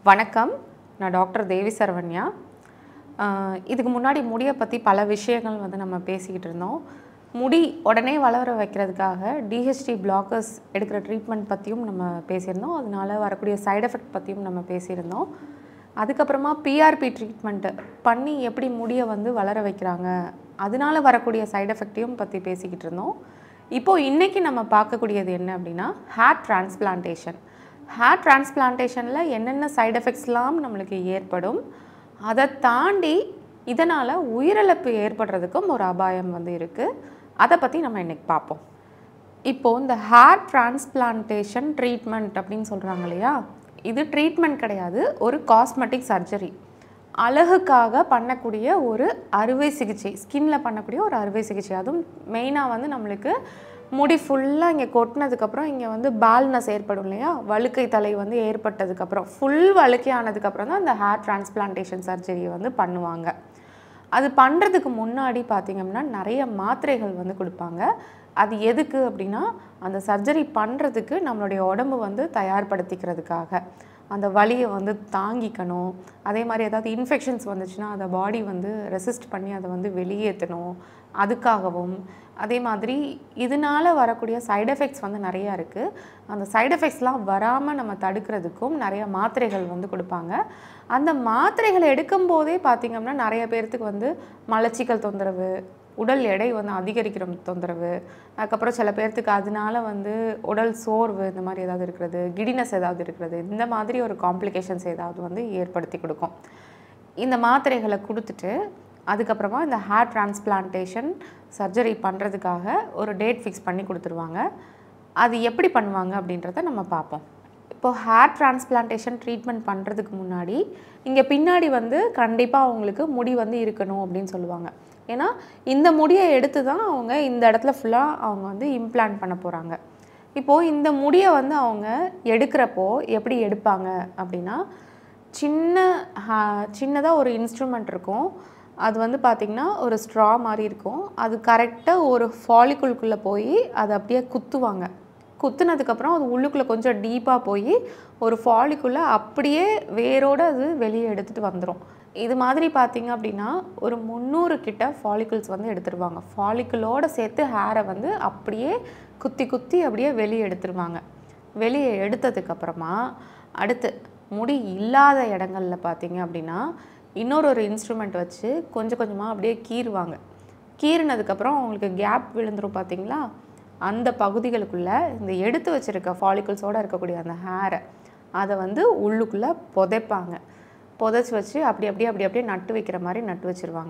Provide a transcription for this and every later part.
வணக்கம் நான் டாக்டர் தேவி சரவண்யா ஆஹ் இதுக்கு முன்னாடி முடியை பற்றி பல விஷயங்கள் வந்து நம்ம பேசிக்கிட்டு இருந்தோம் முடி உடனே வளர வைக்கிறதுக்காக டிஹெச்டி பிளாக்கர்ஸ் எடுக்கிற ட்ரீட்மெண்ட் பற்றியும் நம்ம பேசியிருந்தோம் அதனால வரக்கூடிய சைடு எஃபெக்ட் பற்றியும் நம்ம பேசியிருந்தோம் அதுக்கப்புறமா பிஆர்பி ட்ரீட்மெண்ட்டு பண்ணி எப்படி முடியை வந்து வளர வைக்கிறாங்க அதனால வரக்கூடிய சைடு எஃபெக்டையும் பற்றி பேசிக்கிட்டு இருந்தோம் இப்போது இன்றைக்கி நம்ம பார்க்கக்கூடியது என்ன அப்படின்னா ஹேர் டிரான்ஸ்பிளான்டேஷன் ஹேர் டிரான்ஸ்பிளான்டேஷனில் என்னென்ன சைடு எஃபெக்ட்ஸ்லாம் நம்மளுக்கு ஏற்படும் அதை தாண்டி இதனால் உயிரிழப்பு ஏற்படுறதுக்கும் ஒரு அபாயம் வந்து இருக்குது அதை பற்றி நம்ம இன்னைக்கு பார்ப்போம் இப்போது இந்த ஹேர் டிரான்ஸ்பிளான்டேஷன் ட்ரீட்மெண்ட் அப்படின்னு சொல்கிறாங்க இல்லையா இது ட்ரீட்மெண்ட் கிடையாது ஒரு காஸ்மெட்டிக் சர்ஜரி அழகுக்காக பண்ணக்கூடிய ஒரு அறுவை சிகிச்சை ஸ்கின்ல பண்ணக்கூடிய ஒரு அறுவை சிகிச்சை அதுவும் மெயினாக வந்து நம்மளுக்கு முடி ஃபுல்லாக இங்கே கொட்டினதுக்கப்புறம் இங்கே வந்து பால்னஸ் ஏற்படும் இல்லையா வழுக்கை தலை வந்து ஏற்பட்டதுக்கப்புறம் ஃபுல் வழுக்கை ஆனதுக்கப்புறம் தான் அந்த ஹேர் டிரான்ஸ்பிளான்டேஷன் சர்ஜரியை வந்து பண்ணுவாங்க அது பண்ணுறதுக்கு முன்னாடி பார்த்திங்கன்னா நிறைய மாத்திரைகள் வந்து கொடுப்பாங்க அது எதுக்கு அப்படின்னா அந்த சர்ஜரி பண்ணுறதுக்கு நம்மளுடைய உடம்பு வந்து தயார்படுத்திக்கிறதுக்காக அந்த வலியை வந்து தாங்கிக்கணும் அதே மாதிரி ஏதாவது இன்ஃபெக்ஷன்ஸ் வந்துச்சுன்னா அதை பாடி வந்து ரெசிஸ்ட் பண்ணி அதை வந்து வெளியேற்றணும் அதுக்காகவும் அதே மாதிரி இதனால வரக்கூடிய சைடு எஃபெக்ட்ஸ் வந்து நிறையா இருக்குது அந்த சைடு எஃபெக்ட்ஸ்லாம் வராமல் நம்ம தடுக்கிறதுக்கும் நிறைய மாத்திரைகள் வந்து கொடுப்பாங்க அந்த மாத்திரைகளை எடுக்கும்போதே பார்த்திங்கன்னா நிறைய பேர்த்துக்கு வந்து மலச்சிக்கல் தொந்தரவு உடல் எடை வந்து அதிகரிக்கிற தொந்தரவு அதுக்கப்புறம் சில பேர்த்துக்கு அதனால வந்து உடல் சோர்வு இந்த மாதிரி ஏதாவது இருக்கிறது கிடினஸ் ஏதாவது இருக்கிறது இந்த மாதிரி ஒரு காம்ப்ளிகேஷன்ஸ் ஏதாவது வந்து ஏற்படுத்தி கொடுக்கும் இந்த மாத்திரைகளை கொடுத்துட்டு அதுக்கப்புறமா இந்த ஹேர் டிரான்ஸ்பிளான்டேஷன் சர்ஜரி பண்ணுறதுக்காக ஒரு டேட் ஃபிக்ஸ் பண்ணி கொடுத்துருவாங்க அது எப்படி பண்ணுவாங்க அப்படின்றத நம்ம பார்ப்போம் இப்போ ஹேர் டிரான்ஸ்பிளான்டேஷன் ட்ரீட்மெண்ட் பண்ணுறதுக்கு முன்னாடி இங்கே பின்னாடி வந்து கண்டிப்பாக அவங்களுக்கு முடி வந்து இருக்கணும் அப்படின்னு சொல்லுவாங்க ஏன்னா இந்த முடியை எடுத்து தான் அவங்க இந்த இடத்துல ஃபுல்லாக அவங்க வந்து இம்ப்ளான்ட் பண்ண போகிறாங்க இப்போது இந்த முடியை வந்து அவங்க எடுக்கிறப்போ எப்படி எடுப்பாங்க அப்படின்னா சின்ன சின்னதாக ஒரு இன்ஸ்ட்ருமெண்ட் இருக்கும் அது வந்து பார்த்திங்கன்னா ஒரு ஸ்ட்ரா மாதிரி இருக்கும் அது கரெக்டாக ஒரு ஃபாலிக்குள்குள்ளே போய் அதை அப்படியே குத்துவாங்க குத்துனதுக்கப்புறம் அது உள்ளுக்குள்ளே கொஞ்சம் டீப்பாக போய் ஒரு ஃபாலிக்குள்ளே அப்படியே வேரோடு அது வெளியே எடுத்துகிட்டு வந்துடும் இது மாதிரி பார்த்தீங்க அப்படின்னா ஒரு முந்நூறு கிட்ட ஃபாலிக்கிள்ஸ் வந்து எடுத்துருவாங்க ஃபாலிக்கிளோடு சேர்த்து ஹேரை வந்து அப்படியே குத்தி குத்தி அப்படியே வெளியே எடுத்துருவாங்க வெளியே எடுத்ததுக்கப்புறமா அடுத்து முடி இல்லாத இடங்கள்ல பார்த்தீங்க அப்படின்னா இன்னொரு ஒரு இன்ஸ்ட்ருமெண்ட் வச்சு கொஞ்சம் கொஞ்சமாக அப்படியே கீறுவாங்க கீறினதுக்கப்புறம் அவங்களுக்கு கேப் விழுந்துரும் பார்த்தீங்களா அந்த பகுதிகளுக்குள்ளே இந்த எடுத்து வச்சுருக்க ஃபாலிக்கிள்ஸோடு இருக்கக்கூடிய அந்த ஹேரை அதை வந்து உள்ளுக்குள்ளே புதைப்பாங்க புதைச்சி வச்சு அப்படி அப்படியே அப்படி அப்படியே நட்டு வைக்கிற மாதிரி நட்டு வச்சுருவாங்க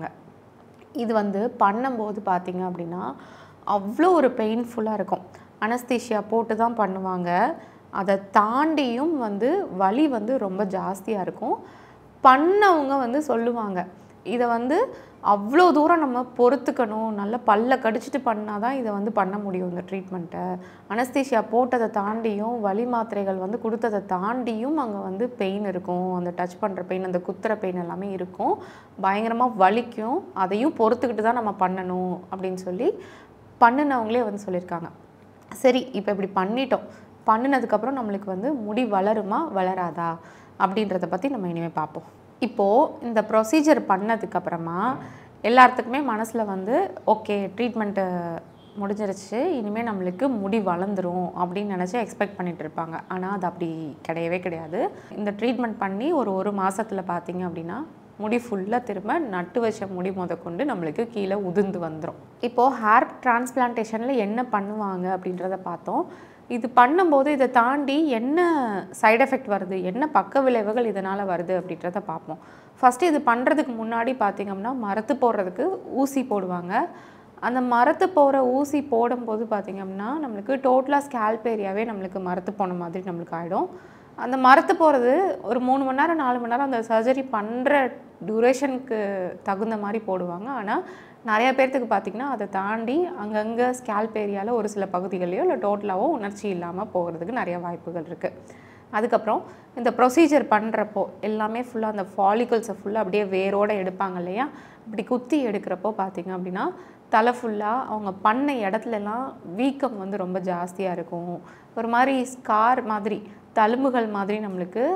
இது வந்து பண்ணும்போது பார்த்தீங்க அப்படின்னா அவ்வளோ ஒரு பெயின்ஃபுல்லாக இருக்கும் அனஸ்தீஷியா போட்டு தான் பண்ணுவாங்க அதை தாண்டியும் வந்து வலி வந்து ரொம்ப ஜாஸ்தியாக இருக்கும் பண்ணவங்க வந்து சொல்லுவாங்க இதை வந்து அவ்வளோ தூரம் நம்ம பொறுத்துக்கணும் நல்ல பல்ல கடிச்சிட்டு பண்ணால் தான் இதை வந்து பண்ண முடியும் இந்த ட்ரீட்மெண்ட்டை அனஸ்தீஷியா போட்டதை தாண்டியும் வலி மாத்திரைகள் வந்து கொடுத்ததை தாண்டியும் அங்கே வந்து பெயின் இருக்கும் அந்த டச் பண்ணுற பெயின் அந்த குத்துற பெயின் எல்லாமே இருக்கும் பயங்கரமாக வலிக்கும் அதையும் பொறுத்துக்கிட்டு தான் நம்ம பண்ணணும் அப்படின்னு சொல்லி பண்ணினவங்களே வந்து சொல்லியிருக்காங்க சரி இப்போ இப்படி பண்ணிட்டோம் பண்ணினதுக்கப்புறம் நம்மளுக்கு வந்து முடி வளருமா வளராதா அப்படின்றத பற்றி நம்ம இனிமேல் பார்ப்போம் இப்போது இந்த ப்ரொசீஜர் பண்ணதுக்கப்புறமா எல்லாத்துக்குமே மனசில் வந்து ஓகே ட்ரீட்மெண்ட்டு முடிஞ்சிருச்சு இனிமேல் நம்மளுக்கு முடி வளர்ந்துரும் அப்படின்னு நினச்சி எக்ஸ்பெக்ட் பண்ணிட்டு இருப்பாங்க ஆனால் அது அப்படி கிடையவே கிடையாது இந்த ட்ரீட்மெண்ட் பண்ணி ஒரு ஒரு மாதத்தில் பார்த்தீங்க அப்படின்னா முடி ஃபுல்லாக திரும்ப நட்டு வச்ச முடி முதற்கொண்டு நம்மளுக்கு கீழே உதிர்ந்து வந்துடும் இப்போது ஹேர் டிரான்ஸ்பிளான்டேஷனில் என்ன பண்ணுவாங்க அப்படின்றத பார்த்தோம் இது பண்ணும்போது இதை தாண்டி என்ன சைடு எஃபெக்ட் வருது என்ன பக்க விளைவுகள் இதனால் வருது அப்படின்றத பார்ப்போம் ஃபஸ்ட்டு இது பண்ணுறதுக்கு முன்னாடி பார்த்திங்கன்னா மரத்து போடுறதுக்கு ஊசி போடுவாங்க அந்த மரத்து போகிற ஊசி போடும்போது பார்த்திங்கன்னா நம்மளுக்கு டோட்டலாக ஸ்கேல்ப் ஏரியாவே நம்மளுக்கு மரத்து போன மாதிரி நம்மளுக்கு ஆகிடும் அந்த மரத்து போகிறது ஒரு மூணு மணி நேரம் நாலு மணி நேரம் அந்த சர்ஜரி பண்ணுற டியூரேஷனுக்கு தகுந்த மாதிரி போடுவாங்க ஆனால் நிறைய பேர்த்துக்கு பார்த்திங்கன்னா அதை தாண்டி அங்கங்கே ஸ்கேல்ப் ஏரியாவில் ஒரு சில பகுதிகளையோ இல்லை டோட்டலாகவோ உணர்ச்சி இல்லாமல் போகிறதுக்கு நிறைய வாய்ப்புகள் இருக்குது அதுக்கப்புறம் இந்த ப்ரொசீஜர் பண்ணுறப்போ எல்லாமே ஃபுல்லாக அந்த ஃபாலிகல்ஸை ஃபுல்லாக அப்படியே வேரோடு எடுப்பாங்க இல்லையா இப்படி குத்தி எடுக்கிறப்போ பார்த்திங்க அப்படின்னா தலை ஃபுல்லாக அவங்க பண்ண இடத்துலலாம் வீக்கம் வந்து ரொம்ப ஜாஸ்தியாக இருக்கும் ஒரு மாதிரி ஸ்கார் மாதிரி தழும்புகள் மாதிரி நம்மளுக்கு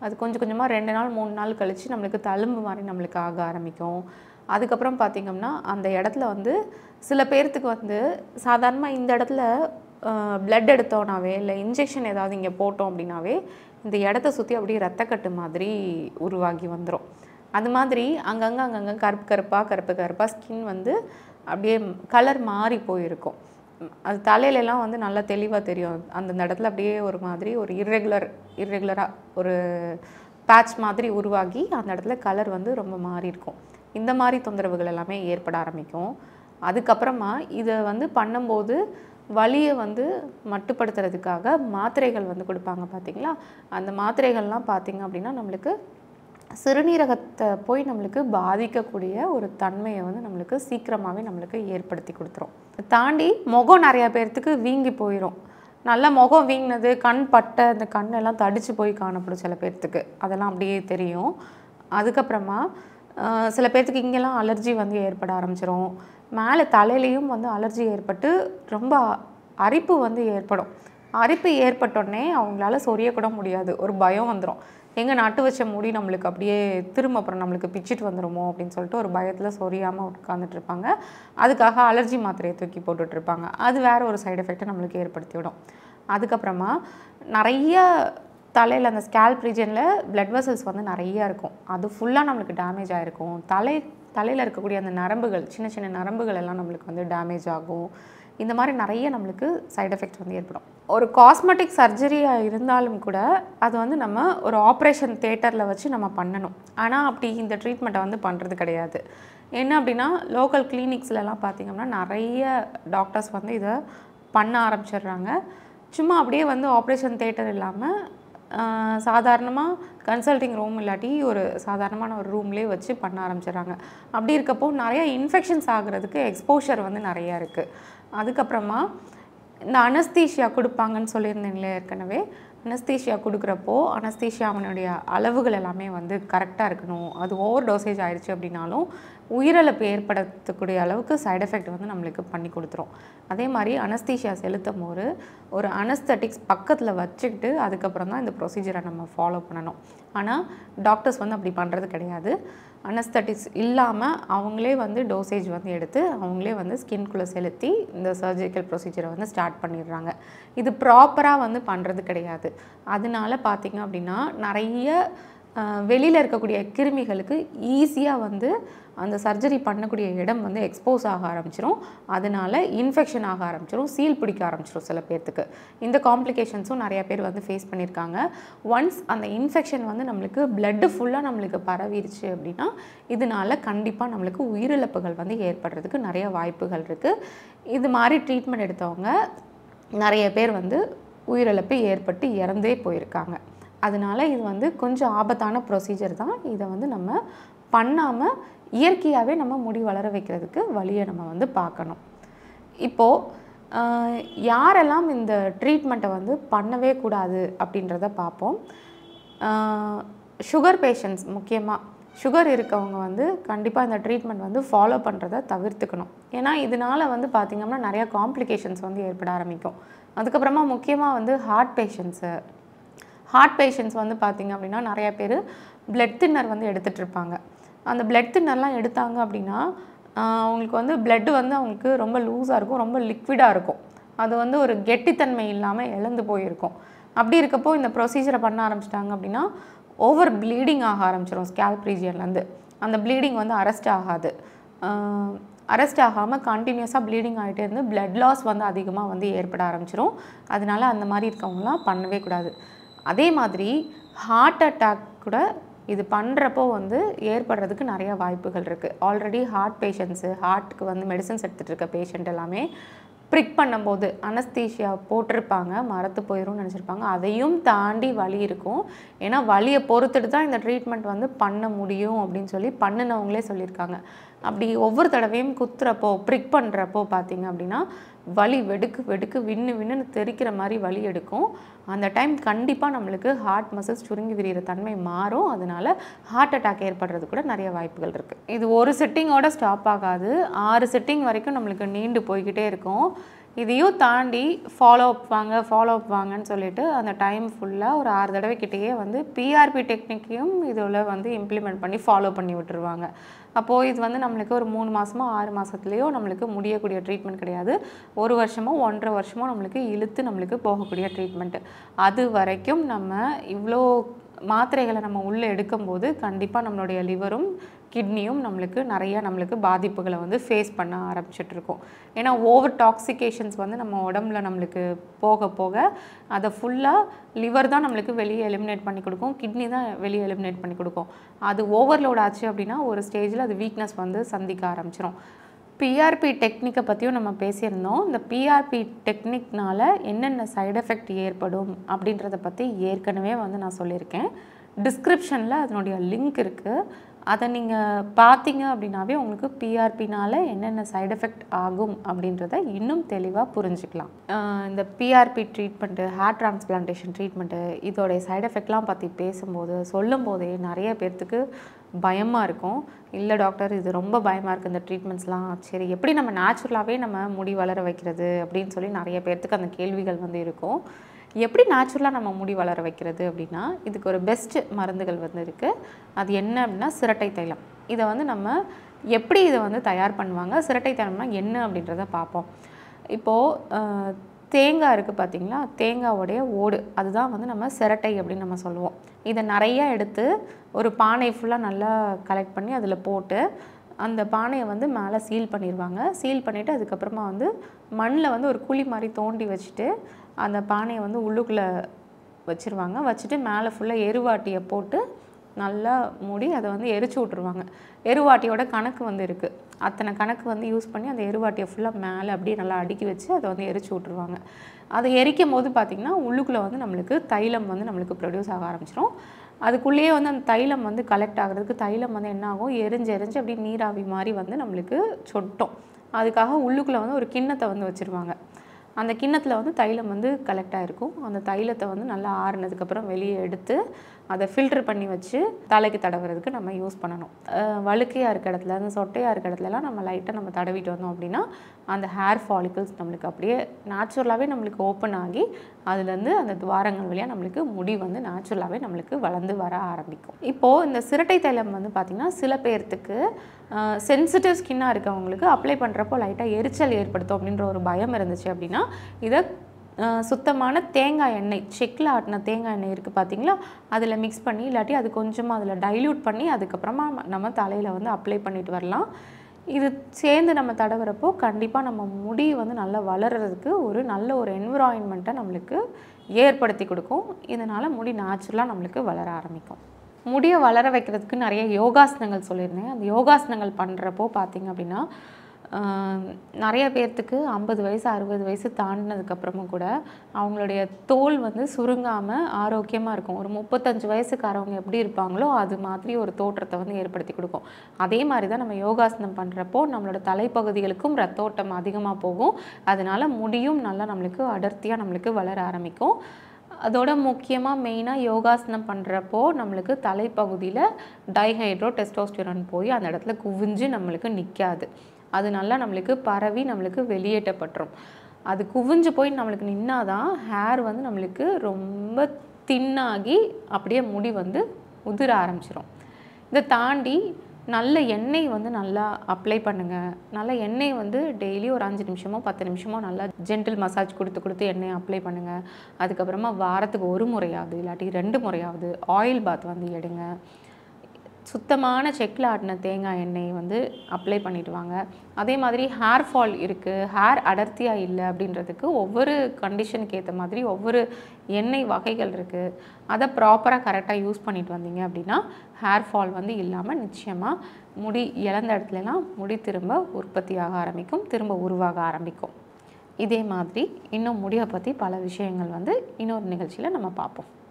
அது கொஞ்சம் கொஞ்சமாக ரெண்டு நாள் மூணு நாள் கழித்து நம்மளுக்கு தழும்பு மாதிரி நம்மளுக்கு ஆக ஆரம்பிக்கும் அதுக்கப்புறம் பார்த்திங்கன்னா அந்த இடத்துல வந்து சில பேர்த்துக்கு வந்து சாதாரணமாக இந்த இடத்துல பிளட் எடுத்தோன்னாவே இல்லை இன்ஜெக்ஷன் ஏதாவது இங்கே போட்டோம் அப்படின்னாவே இந்த இடத்த சுற்றி அப்படியே ரத்தக்கட்டு மாதிரி உருவாகி வந்துடும் அது மாதிரி அங்கங்கே அங்கங்கே கருப்பு கருப்பாக கருப்பு கருப்பாக ஸ்கின் வந்து அப்படியே கலர் மாறி போயிருக்கும் ம், அது தலையிலலாம் வந்து நல்லா தெளிவாக தெரியும் அந்தந்த இடத்துல அப்படியே ஒரு மாதிரி ஒரு இர்ரெகுலர் இர்ரெகுலராக ஒரு பேட்ச் மாதிரி உருவாகி அந்த இடத்துல கலர் வந்து ரொம்ப மாறி இருக்கும் இந்த மாதிரி தொந்தரவுகள் எல்லாமே ஏற்பட ஆரம்பிக்கும் அதுக்கப்புறமா இதை வந்து பண்ணும்போது வலியை வந்து மட்டுப்படுத்துறதுக்காக மாத்திரைகள் வந்து கொடுப்பாங்க பார்த்தீங்களா அந்த மாத்திரைகள்லாம் பார்த்தீங்க அப்படின்னா நம்மளுக்கு சிறுநீரகத்தை போய் நம்மளுக்கு பாதிக்கக்கூடிய ஒரு தன்மையை வந்து நம்மளுக்கு சீக்கிரமாகவே நம்மளுக்கு ஏற்படுத்தி கொடுத்துரும் தாண்டி முகம் நிறைய பேர்த்துக்கு வீங்கி போயிடும் நல்ல முகம் வீங்கினது கண் பட்டை அந்த கண்ணெல்லாம் தடிச்சு போய் காணப்படும் சில பேர்த்துக்கு அதெல்லாம் அப்படியே தெரியும் அதுக்கப்புறமா ஆஹ், சில பேர்த்துக்கு இங்கெல்லாம் அலர்ஜி வந்து ஏற்பட ஆரம்பிச்சிரும் மேலே தலையிலையும் வந்து அலர்ஜி ஏற்பட்டு ரொம்ப அரிப்பு வந்து ஏற்படும் அரிப்பு ஏற்பட்டோடனே அவங்களால சொரிய கூட முடியாது ஒரு பயம் வந்துடும் எங்கே நட்டு வச்ச முடி நம்மளுக்கு அப்படியே திரும்ப அப்புறம் நம்மளுக்கு பிச்சிட்டு வந்துருமோ அப்படின்னு சொல்லிட்டு ஒரு பயத்தில் சொரியாமல் உட்காந்துட்டு இருப்பாங்க அதுக்காக அலர்ஜி மாத்திரையை தூக்கி போட்டுட்டு இருப்பாங்க அது வேற ஒரு சைடு எஃபெக்ட்டை நம்மளுக்கு ஏற்படுத்தி விடும் அதுக்கப்புறமா நிறைய தலையில் அந்த ஸ்கேல்ப் ரீஜனில் பிளட் வெசல்ஸ் வந்து நிறைய இருக்கும் அது ஃபுல்லாக நம்மளுக்கு டேமேஜ் ஆகிருக்கும் தலை தலையில் இருக்கக்கூடிய அந்த நரம்புகள் சின்ன சின்ன நரம்புகள் எல்லாம் நம்மளுக்கு வந்து டேமேஜ் ஆகும் இந்த மாதிரி நிறைய நம்மளுக்கு சைடு எஃபெக்ட் வந்து ஏற்படும் ஒரு காஸ்மெட்டிக் சர்ஜரியாக இருந்தாலும் கூட அது வந்து நம்ம ஒரு ஆப்ரேஷன் தேட்டரில் வச்சு நம்ம பண்ணணும் ஆனால் அப்படி இந்த ட்ரீட்மெண்ட்டை வந்து பண்ணுறது கிடையாது என்ன அப்படின்னா லோக்கல் கிளினிக்ஸ்லலாம் பார்த்திங்கன்னா நிறைய டாக்டர்ஸ் வந்து இதை பண்ண ஆரம்பிச்சிடுறாங்க சும்மா அப்படியே வந்து ஆப்ரேஷன் தேட்டர் இல்லாமல் சாதாரணமாக கன்சல்டிங் ரூம் இல்லாட்டி ஒரு சாதாரணமான ஒரு ரூம்லேயே வச்சு பண்ண ஆரம்பிச்சிடுறாங்க அப்படி இருக்கப்போ நிறைய இன்ஃபெக்ஷன்ஸ் ஆகுறதுக்கு எக்ஸ்போஷர் வந்து நிறையா இருக்குது அதுக்கப்புறமா இந்த அனஸ்தீஷியா கொடுப்பாங்கன்னு சொல்லியிருந்தேன்ல ஏற்கனவே அனஸ்தீஷியா கொடுக்குறப்போ அனஸ்தீஷியாவினுடைய அளவுகள் எல்லாமே வந்து கரெக்டாக இருக்கணும் அது ஓவர் டோசேஜ் ஆயிடுச்சு அப்படின்னாலும் உயிரிழப்பு ஏற்படுத்தக்கூடிய அளவுக்கு சைடு எஃபெக்ட் வந்து நம்மளுக்கு பண்ணி கொடுத்துரும் அதே மாதிரி அனஸ்தீஷியா செலுத்தும் போது ஒரு அனஸ்தட்டிக்ஸ் பக்கத்தில் வச்சுக்கிட்டு அதுக்கப்புறம் தான் இந்த ப்ரொசீஜரை நம்ம ஃபாலோ பண்ணணும் ஆனால் டாக்டர்ஸ் வந்து அப்படி பண்ணுறது கிடையாது அனஸ்தட்டிக்ஸ் இல்லாமல் அவங்களே வந்து டோசேஜ் வந்து எடுத்து அவங்களே வந்து ஸ்கின்குள்ளே செலுத்தி இந்த சர்ஜிக்கல் ப்ரொசீஜரை வந்து ஸ்டார்ட் பண்ணிடுறாங்க இது ப்ராப்பராக வந்து பண்ணுறது கிடையாது அதனால பார்த்தீங்க அப்படின்னா நிறைய வெளியில் இருக்கக்கூடிய கிருமிகளுக்கு ஈஸியாக வந்து அந்த சர்ஜரி பண்ணக்கூடிய இடம் வந்து எக்ஸ்போஸ் ஆக ஆரம்பிச்சிரும் அதனால இன்ஃபெக்ஷன் ஆக ஆரம்பிச்சிரும் சீல் பிடிக்க ஆரம்பிச்சிரும் சில பேர்த்துக்கு இந்த காம்ப்ளிகேஷன்ஸும் நிறைய பேர் வந்து ஃபேஸ் பண்ணியிருக்காங்க ஒன்ஸ் அந்த இன்ஃபெக்ஷன் வந்து நம்மளுக்கு பிளட்டு ஃபுல்லாக நம்மளுக்கு பரவிருச்சு அப்படின்னா இதனால கண்டிப்பாக நம்மளுக்கு உயிரிழப்புகள் வந்து ஏற்படுறதுக்கு நிறைய வாய்ப்புகள் இருக்குது இது மாதிரி ட்ரீட்மெண்ட் எடுத்தவங்க நிறைய பேர் வந்து உயிரிழப்பு ஏற்பட்டு இறந்தே போயிருக்காங்க அதனால இது வந்து கொஞ்சம் ஆபத்தான ப்ரொசீஜர் தான் இதை வந்து நம்ம பண்ணாமல் இயற்கையாகவே நம்ம முடி வளர வைக்கிறதுக்கு வழியை நம்ம வந்து பார்க்கணும் இப்போது யாரெல்லாம் இந்த ட்ரீட்மெண்ட்டை வந்து பண்ணவே கூடாது அப்படின்றத பார்ப்போம் சுகர் பேஷண்ட்ஸ் முக்கியமாக சுகர் இருக்கவங்க வந்து கண்டிப்பாக இந்த ட்ரீட்மெண்ட் வந்து ஃபாலோ பண்ணுறத தவிர்த்துக்கணும் ஏன்னா இதனால் வந்து பார்த்திங்கன்னா நிறையா காம்ப்ளிகேஷன்ஸ் வந்து ஏற்பட ஆரம்பிக்கும் அதுக்கப்புறமா முக்கியமாக வந்து ஹார்ட் பேஷண்ட்ஸு ஹார்ட் பேஷண்ட்ஸ் வந்து பார்த்திங்க அப்படின்னா நிறைய பேர் பிளட் தின்னர் வந்து எடுத்துகிட்டு இருப்பாங்க அந்த பிளட் தின்னர்லாம் எடுத்தாங்க அப்படின்னா ஆஹ் அவங்களுக்கு வந்து blood வந்து அவங்களுக்கு ரொம்ப லூஸாக இருக்கும் ரொம்ப லிக்விடாக இருக்கும் அது வந்து ஒரு கெட்டித்தன்மை இல்லாமல் இழந்து போயிருக்கும் அப்படி இருக்கப்போ இந்த ப்ரொசீஜரை பண்ண ஆரம்பிச்சிட்டாங்க அப்படின்னா ஓவர் ப்ளீடிங் ஆக ஆரம்பிச்சிடும் ஸ்கேல்ப் ரீஜியன்லேருந்து அந்த ப்ளீடிங் வந்து அரெஸ்ட் ஆகாது அரெஸ்ட் ஆகாமல் கண்டினியூஸாக ப்ளீடிங் ஆகிட்டே இருந்து blood லாஸ் வந்து அதிகமாக வந்து ஏற்பட ஆரம்பிச்சிரும் அதனால அந்த மாதிரி இருக்கவங்களாம் பண்ணவே கூடாது அதே மாதிரி ஹார்ட் அட்டாக் கூட இது பண்ணுறப்போ வந்து ஏற்படுறதுக்கு நிறைய வாய்ப்புகள் இருக்குது ஆல்ரெடி ஹார்ட் பேஷண்ட்ஸு ஹார்ட்டுக்கு வந்து மெடிசன்ஸ் எடுத்துகிட்டு இருக்க பேஷண்ட் எல்லாமே ப்ரிக் பண்ணும்போது அனஸ்தீஷியா போட்டிருப்பாங்க மரத்து போயிடும்னு நினச்சிருப்பாங்க அதையும் தாண்டி வலி இருக்கும் ஏன்னா வலியை பொறுத்துட்டு தான் இந்த ட்ரீட்மெண்ட் வந்து பண்ண முடியும் அப்படின்னு சொல்லி பண்ணினவங்களே சொல்லியிருக்காங்க அப்படி ஒவ்வொரு தடவையும் குத்துறப்போ ப்ரிக் பண்ணுறப்போ பார்த்தீங்க அப்படின்னா வலி வெடுக்கு வெடுக்கு விண்ணு விண்ணுன்னு தெரிக்கிற மாதிரி வலி எடுக்கும் அந்த டைம் கண்டிப்பாக நம்மளுக்கு ஹார்ட் மசில்ஸ் சுருங்கி விரிகிற தன்மை மாறும் அதனால ஹார்ட் அட்டாக் ஏற்படுறது கூட நிறைய வாய்ப்புகள் இருக்குது இது ஒரு செட்டிங்கோட ஸ்டாப் ஆகாது ஆறு செட்டிங் வரைக்கும் நம்மளுக்கு நீண்டு போய்கிட்டே இருக்கும் இதையும் தாண்டி ஃபாலோ அப் வாங்க ஃபாலோ அப் வாங்கன்னு சொல்லிட்டு அந்த டைம் ஃபுல்லாக ஒரு ஆறு தடவை கிட்டேயே வந்து பிஆர்பி டெக்னிக்கையும் இதில் வந்து இம்ப்ளிமெண்ட் பண்ணி ஃபாலோ பண்ணி விட்டுருவாங்க அப்போது இது வந்து நம்மளுக்கு ஒரு மூணு மாதமோ ஆறு மாதத்துலேயோ நம்மளுக்கு முடியக்கூடிய ட்ரீட்மெண்ட் கிடையாது ஒரு வருஷமோ ஒன்றரை வருஷமோ நம்மளுக்கு இழுத்து நம்மளுக்கு போகக்கூடிய ட்ரீட்மெண்ட்டு அது வரைக்கும் நம்ம இவ்வளோ மாத்திரைகளை நம்ம உள்ளே எடுக்கும்போது கண்டிப்பாக நம்மளுடைய லிவரும் கிட்னியும் நம்மளுக்கு நிறைய நம்மளுக்கு பாதிப்புகளை வந்து ஃபேஸ் பண்ண ஆரம்பிச்சிட்டு இருக்கோம் ஏன்னா ஓவர் டாக்ஸிகேஷன்ஸ் வந்து நம்ம உடம்புல நம்மளுக்கு போக போக அதை ஃபுல்லாக லிவர் தான் நம்மளுக்கு வெளியே எலிமினேட் பண்ணி கொடுக்கும் கிட்னி தான் வெளியே எலிமினேட் பண்ணி கொடுக்கும் அது ஓவர்லோட் ஆச்சு அப்படின்னா ஒரு ஸ்டேஜில் அது வீக்னஸ் வந்து சந்திக்க ஆரம்பிச்சிரும் பிஆர்பி டெக்னிக்கை பற்றியும் நம்ம பேசியிருந்தோம் இந்த பிஆர்பி டெக்னிக்னால என்னென்ன சைடு எஃபெக்ட் ஏற்படும் அப்படின்றத பற்றி ஏற்கனவே வந்து நான் சொல்லியிருக்கேன் டிஸ்கிரிப்ஷனில் அதனுடைய லிங்க் இருக்குது அதை நீங்கள் பார்த்தீங்க அப்படின்னாவே உங்களுக்கு பிஆர்பினால என்னென்ன சைடு எஃபெக்ட் ஆகும் அப்படின்றத இன்னும் தெளிவாக புரிஞ்சுக்கலாம் ஆஹ் இந்த PRP treatment hair transplantation treatment side சைடு எஃபெக்ட்லாம் பற்றி பேசும்போது சொல்லும் போதே நிறைய பேர்த்துக்கு பயமாக இருக்கும் இல்லை டாக்டர் இது ரொம்ப பயமாக இருக்குது இந்த ட்ரீட்மெண்ட்ஸ்லாம் சரி எப்படி நம்ம நேச்சுரலாகவே நம்ம முடி வளர வைக்கிறது அப்படின்னு சொல்லி நிறைய பேர்த்துக்கு அந்த கேள்விகள் வந்து இருக்கும் எப்படி நேச்சுரலாக நம்ம முடி வளர வைக்கிறது அப்படின்னா இதுக்கு ஒரு பெஸ்ட் மருந்துகள் வந்து இருக்குது அது என்ன அப்படின்னா சிரட்டை தைலம் இதை வந்து நம்ம எப்படி இதை வந்து தயார் பண்ணுவாங்க சிரட்டை தைலம்னா என்ன அப்படின்றத பார்ப்போம் இப்போது தேங்காய் இருக்குது பார்த்தீங்களா தேங்காவோடைய ஓடு அதுதான் வந்து நம்ம சிரட்டை அப்படின்னு நம்ம சொல்லுவோம் இதை நிறைய எடுத்து ஒரு பானை ஃபுல்லாக நல்லா கலெக்ட் பண்ணி அதில் போட்டு அந்த பானையை வந்து மேலே சீல் பண்ணிடுவாங்க சீல் பண்ணிவிட்டு அதுக்கப்புறமா வந்து மண்ணில் வந்து ஒரு குழி மாதிரி தோண்டி வச்சுட்டு அந்த பானையை வந்து உள்ளுக்குள்ளே வச்சுருவாங்க வச்சுட்டு மேலே ஃபுல்லாக எருவாட்டியை போட்டு நல்லா மூடி அதை வந்து எரிச்சு விட்ருவாங்க எருவாட்டியோட கணக்கு வந்து இருக்குது அத்தனை கணக்கு வந்து யூஸ் பண்ணி அந்த எருவாட்டியை ஃபுல்லாக மேலே அப்படியே நல்லா அடுக்கி வச்சு அதை வந்து எரிச்சு விட்ருவாங்க அதை எரிக்கும் போது பார்த்திங்கன்னா உள்ளுக்குள்ளே வந்து நம்மளுக்கு தைலம் வந்து நம்மளுக்கு ப்ரொடியூஸ் ஆக ஆரம்பிச்சிரும் அதுக்குள்ளேயே வந்து அந்த தைலம் வந்து கலெக்ட் ஆகிறதுக்கு தைலம் வந்து என்ன ஆகும் எரிஞ்சு எரிஞ்சு அப்படியே நீராவி மாதிரி வந்து நம்மளுக்கு சொட்டும் அதுக்காக உள்ளுக்குள்ளே வந்து ஒரு கிண்ணத்தை வந்து வச்சுருவாங்க அந்த கிண்ணத்தில் வந்து தைலம் வந்து கலெக்ட் ஆகிருக்கும் அந்த தைலத்தை வந்து நல்லா ஆறுனதுக்கப்புறம் வெளியே எடுத்து அதை ஃபில்டர் பண்ணி வச்சு தலைக்கு தடவுறதுக்கு நம்ம யூஸ் பண்ணணும் வழுக்கையாக இருக்க இடத்துல அந்த சொட்டையாக இருக்க இடத்துலலாம் நம்ம லைட்டாக நம்ம தடவிட்டு வந்தோம் அப்படின்னா அந்த ஹேர் ஃபாலிகல்ஸ் நம்மளுக்கு அப்படியே நேச்சுரலாகவே நம்மளுக்கு ஓப்பன் ஆகி அதுலேருந்து அந்த துவாரங்கள் வழியாக நம்மளுக்கு முடி வந்து நேச்சுரலாகவே நம்மளுக்கு வளர்ந்து வர ஆரம்பிக்கும் இப்போது இந்த சிரட்டை தைலம் வந்து பார்த்திங்கன்னா சில பேர்த்துக்கு சென்சிட்டிவ் ஸ்கின்னாக இருக்கவங்களுக்கு அப்ளை பண்ணுறப்போ லைட்டாக எரிச்சல் ஏற்படுத்தும் அப்படின்ற ஒரு பயம் இருந்துச்சு அப்படின்னா இதை அஹ், சுத்தமான தேங்காய் எண்ணெய் செக்கில் ஆட்டின தேங்காய் எண்ணெய் இருக்குது பார்த்தீங்களா அதில் மிக்ஸ் பண்ணி இல்லாட்டி அது கொஞ்சமாக அதில் டைல்யூட் பண்ணி அதுக்கப்புறமா நம்ம தலையில் வந்து அப்ளை பண்ணிட்டு வரலாம் இது சேர்ந்து நம்ம தடவுறப்போ கண்டிப்பாக நம்ம முடி வந்து நல்லா வளர்கிறதுக்கு ஒரு நல்ல ஒரு என்விரான்மெண்ட்டை நம்மளுக்கு ஏற்படுத்தி கொடுக்கும் இதனால் முடி நேச்சுரலாக நம்மளுக்கு வளர ஆரம்பிக்கும் முடியை வளர வைக்கிறதுக்கு நிறைய யோகாசனங்கள் சொல்லியிருந்தேன் அந்த யோகாசனங்கள் பண்ணுறப்போ பார்த்தீங்க அப்படின்னா ஆஹ், நிறைய பேர்த்துக்கு ஐம்பது வயசு அறுபது வயசு தாண்டினதுக்கப்புறமும் கூட அவங்களுடைய தோல் வந்து சுருங்காமல் ஆரோக்கியமாக இருக்கும் ஒரு முப்பத்தஞ்சு வயசுக்காரவங்க எப்படி இருப்பாங்களோ அது மாதிரி ஒரு தோற்றத்தை வந்து ஏற்படுத்தி கொடுக்கும் அதே மாதிரி தான் நம்ம யோகாசனம் பண்ணுறப்போ நம்மளோட தலைப்பகுதிகளுக்கும் ரத்தோட்டம் அதிகமாக போகும் அதனால முடியும் நல்லா நம்மளுக்கு அடர்த்தியாக நம்மளுக்கு வளர ஆரம்பிக்கும் அதோட முக்கியமாக மெயினாக யோகாசனம் பண்ணுறப்போ நம்மளுக்கு தலைப்பகுதியில் டைஹைட்ரோ டெஸ்டோஸ்டிரான் போய் அந்த இடத்துல குவிஞ்சு நம்மளுக்கு நிற்காது அது நல்லா நம்மளுக்கு பரவி நம்மளுக்கு வெளியேற்றப்பட்டுரும் அது குவிஞ்சு போய் நம்மளுக்கு நின்னாதான் ஹேர் வந்து நம்மளுக்கு ரொம்ப தின்னாகி அப்படியே முடி வந்து உதிர ஆரம்பிச்சிரும் இதை தாண்டி நல்ல எண்ணெய் வந்து நல்லா அப்ளை பண்ணுங்கள் நல்ல எண்ணெய் வந்து டெய்லி ஒரு அஞ்சு நிமிஷமோ பத்து நிமிஷமோ நல்லா ஜென்டில் மசாஜ் கொடுத்து கொடுத்து எண்ணெயை அப்ளை பண்ணுங்கள் அதுக்கப்புறமா வாரத்துக்கு ஒரு முறையாவது இல்லாட்டி ரெண்டு முறையாவது ஆயில் பாத் வந்து எடுங்க சுத்தமான செக்கில் ஆட்டின தேங்காய் எண்ணெய் வந்து அப்ளை பண்ணிட்டு வாங்க அதே மாதிரி ஹேர் ஃபால் இருக்குது ஹேர் அடர்த்தியாக இல்லை அப்படின்றதுக்கு ஒவ்வொரு கண்டிஷனுக்கு ஏற்ற மாதிரி ஒவ்வொரு எண்ணெய் வகைகள் இருக்குது அதை ப்ராப்பராக கரெக்டாக யூஸ் பண்ணிட்டு வந்தீங்க அப்படின்னா ஹேர் ஃபால் வந்து இல்லாமல் நிச்சயமாக முடி இழந்த இடத்துலலாம் முடி திரும்ப உற்பத்தியாக ஆரம்பிக்கும் திரும்ப உருவாக ஆரம்பிக்கும் இதே மாதிரி இன்னும் முடியை பற்றி பல விஷயங்கள் வந்து இன்னொரு நிகழ்ச்சியில் நம்ம பார்ப்போம்